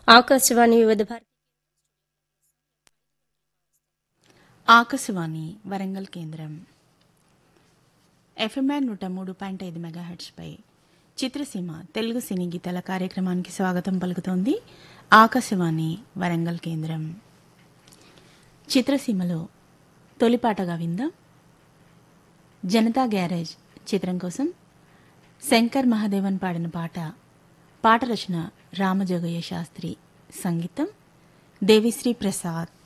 ఆకాశవాణి వివిధ భారతి ఆకాశవాణి వరంగల్ కేంద్రం ఎఫ్ఎంఐ నూట మూడు పాయింట్ ఐదు మెగాహెడ్స్పై చిత్రసీమ తెలుగు సినీ గీతాల కార్యక్రమానికి స్వాగతం పలుకుతోంది ఆకాశవాణి వరంగల్ కేంద్రం చిత్రసీమలో తొలిపాటగా విందాం జనతా గ్యారేజ్ చిత్రం కోసం శంకర్ మహాదేవన్ పాడిన పాట పాట రచన రామజోగయ్య శాస్త్రి సంగీతం దేవిశ్రీ ప్రసాద్